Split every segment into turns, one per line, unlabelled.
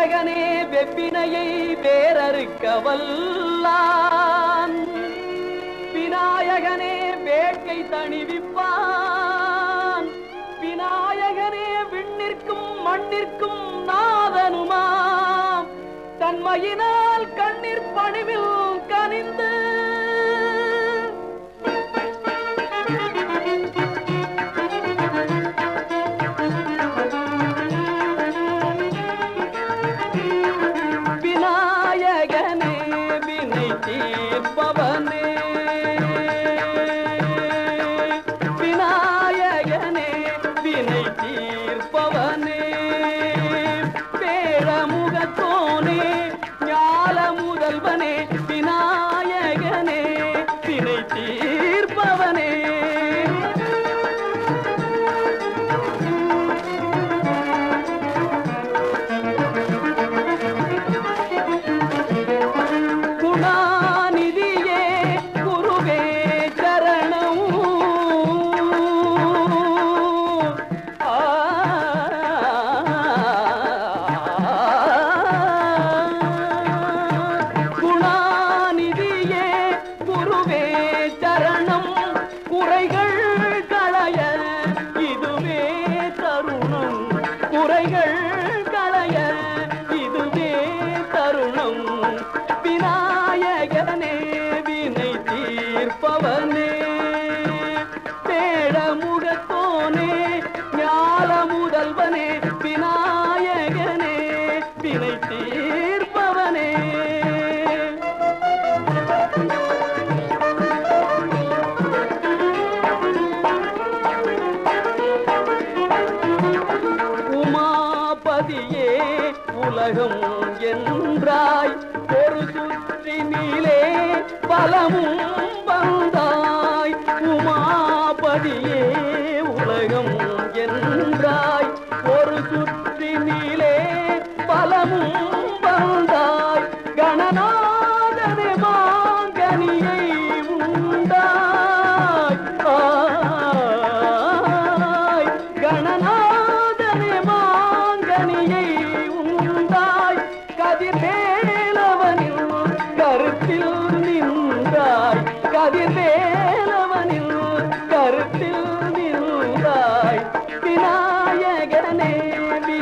விநாயகனே வெப்பினையை வேறறுக்க வல்லான் விநாயகனே வேட்கை தணிவிப்பான் விநாயகனே விண்ணிற்கும் மண்ணிற்கும் நாதனுமாம் தன்மையினால் கண்ணீர் பணிவில் கனிந்து விநாயகனே வினை தீர்ப்பவனே விநாயகனே வினை தீர்ப்பவனே பேரமுகத்தோனே ஞால முதல்வனே விநாயகனே வினை தீர்ப்பவனே குணாநிதியே குருவே சரணம் ஆ, குணாநிதியே குருவே சரணம் குறைகள் களைய இதுவே தருணம் குறைகள் களைய இதுவே தருணம் விநாயகனே வினை தீர்ப்பவனே தேடமுகத்தோனே ஞால முதல்வனே விநாயகனே வினை தீர்ப்பவனே உமாபதியே உலகம் என்றாய் ஒரு சுற்றினிலே பலமும் வந்தாய் உமாபதியே உலகம் என்றாய் ஒரு சுற்றினிலே பலமும் வந்தாய் கணநாதனே மாங்கனியை உண்டாய் ஆய் கணநாதனே மாங்கனியை உண்டாய் கதிர்வேலவனில் கருத்தில் நின்றாய் கதிர்வேலவனில் கருத்தில் நின்றாய் விநாயகனே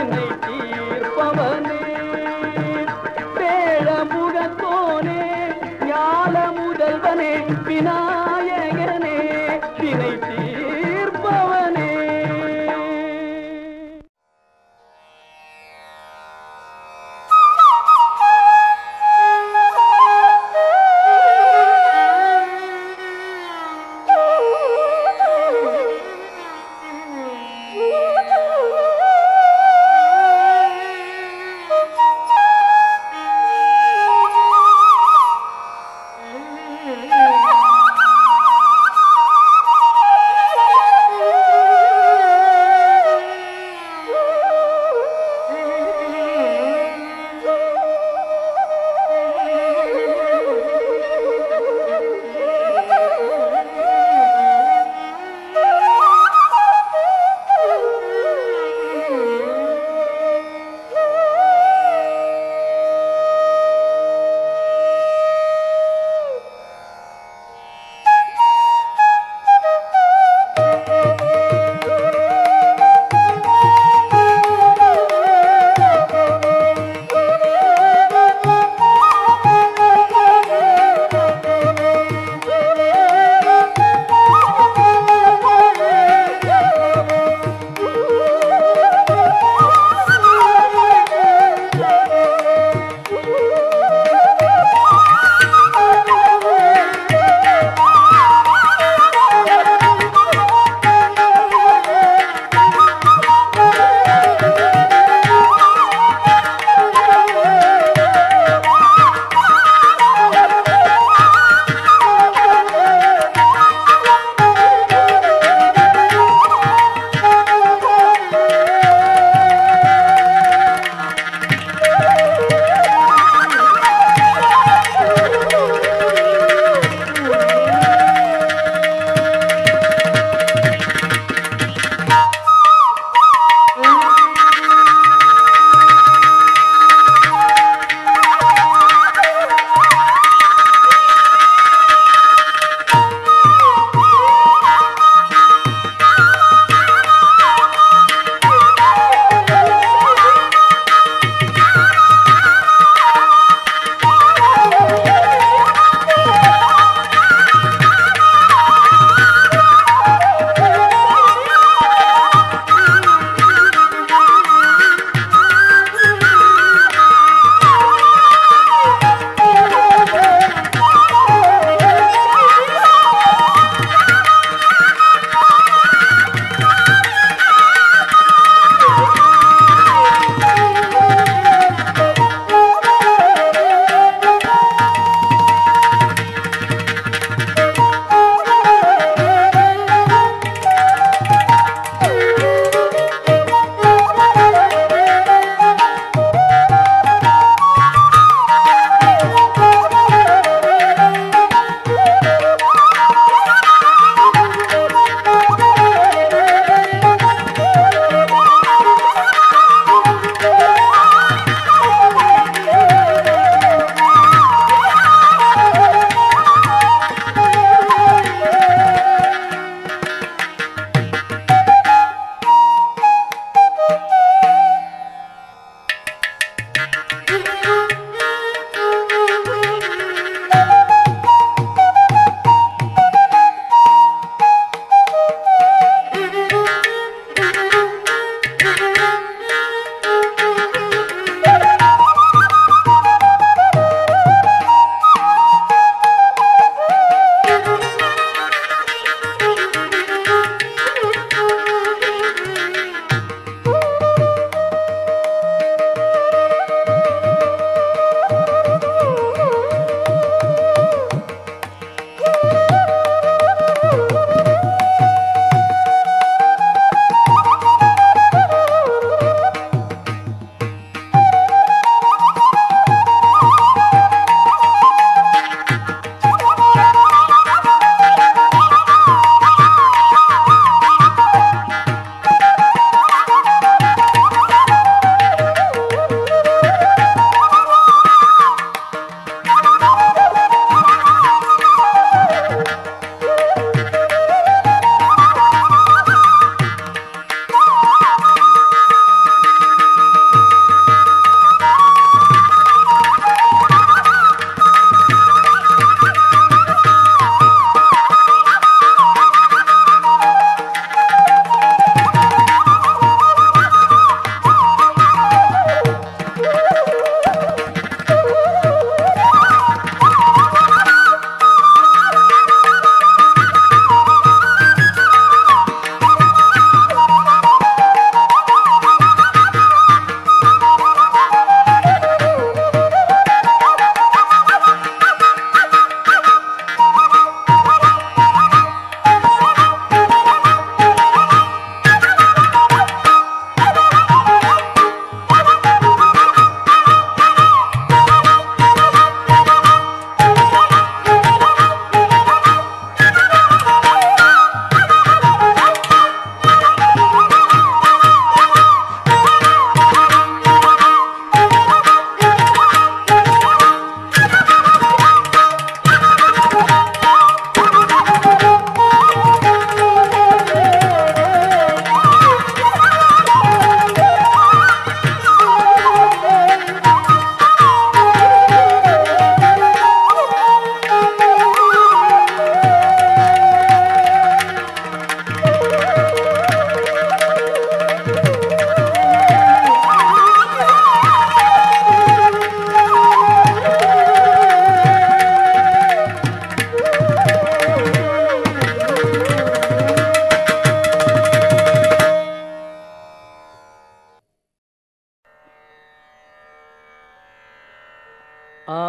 ஆ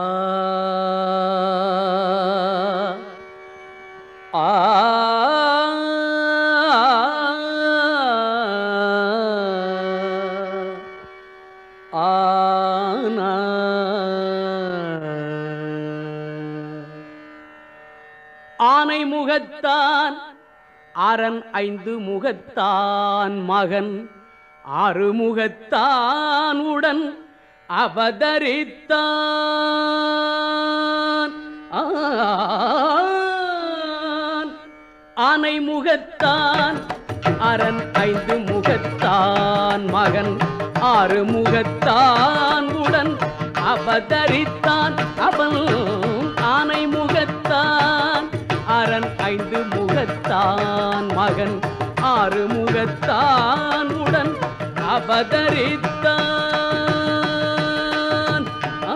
ஆ ஆனா ஆனை முகத்தான் அரண் ஐந்து முகத்தான் மகன் ஆறு முகத்தான் உடன் அவதரித்தான் ஆன். ஆனை முகத்தான் அரண் ஐந்து முகத்தான் மகன் ஆறு முகத்தான் உடன் அவதரித்தான் அவன் ஆனை முகத்தான் அரண் ஐந்து முகத்தான் மகன் ஆறு முகத்தான் உடன் அவதரித்தான் ஆ.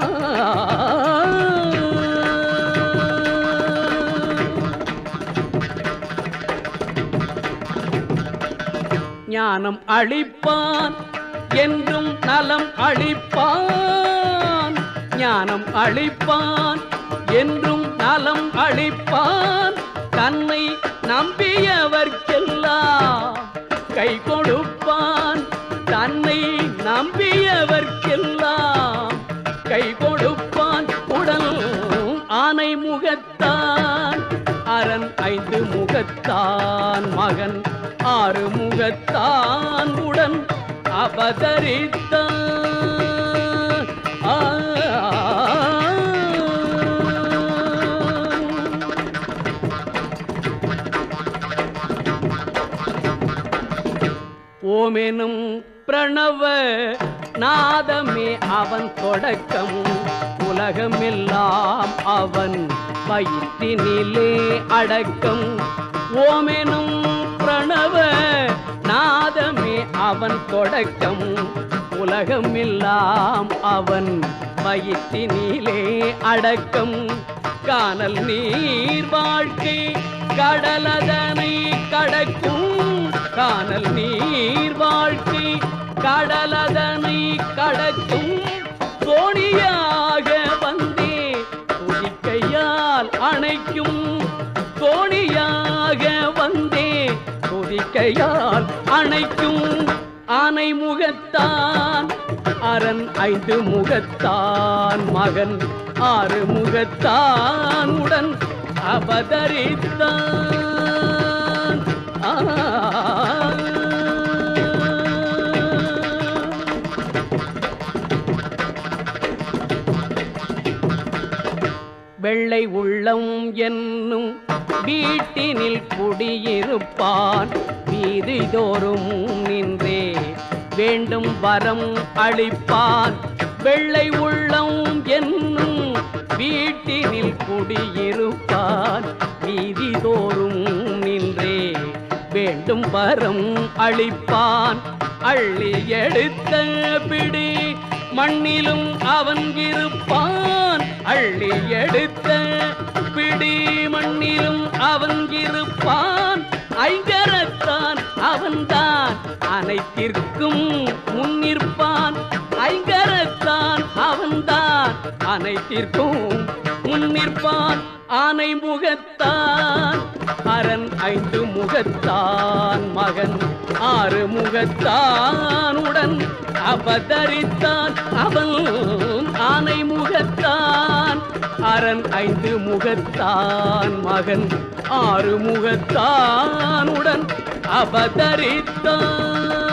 ஞானம் அளிப்பான் என்றும் நலம் அளிப்பான் ஞானம் அளிப்பான் என்றும் நலம் அளிப்பான் தன்னை நம்பியவர்க்கெல்லாம் கை கொடுப்பான் தன்னை நம்பியவர்க்கெல்லாம் கை கொடுப்பான் உடல் ஆனை முகத்தான் அரண் ஐந்து முகத்தான் மகன் ஆறு முகத்தான் உடன் அவதரித்தான் ஆ. ஓமெனும் பிரணவ நாதமே அவன் தொடக்கம் உலகமெல்லாம் அவன் வயிற்றினிலே அடக்கம் ஓமெனும் பிரணவ நாதமே அவன் தொடக்கம் உலகமெல்லாம் அவன் வயிற்றினிலே அடக்கம் காணல் நீர் வாழ்க்கை கடலதனை கடக்கும் காணல் நீர் வாழ்க்கை கடலதனை கடக்கும் தோணியாக வந்தே துதிக்கையால் அணைக்கும் தோணியாக வந்தே துதிக்கையால் அணைக்கும் ஆனை முகத்தான் அரண் ஐந்து முகத்தான் மகன் ஆறு முகத்தான் உடன் அவதரித்தான் ஆ. வெள்ளை உள்ளம் என்னும் வீட்டினில் குடியிருப்பான் வீதி தோறும் நின்றே வேண்டும் வரம் அளிப்பான் வெள்ளை உள்ளம் என்னும் வீட்டினில் குடியிருப்பான் வீதி தோறும் நின்றே வேண்டும் வரம் அளிப்பான் அள்ளி எடுத்த பிடி மண்ணிலும் அவன் இருப்பான் அள்ளி எடுத்த பிடி மண்ணிலும் அவன் இருப்பான் ஐங்கரத்தான் அவன்தான் அனைத்திற்கும் முன்னிற்பான் ஐங்கரத்தான் அவன்தான் அனைத்திற்கும் முன்னிற்பான் ஆனை முகத்தான் அரண் ஐந்து முகத்தான் மகன் ஆறு முகத்தான் உடன் அவதரித்தான் அவன் ஆனை முகத்தான் அரண் ஐந்து முகத்தான் மகன் ஆறு முகத்தான் உடன் அவதரித்தான்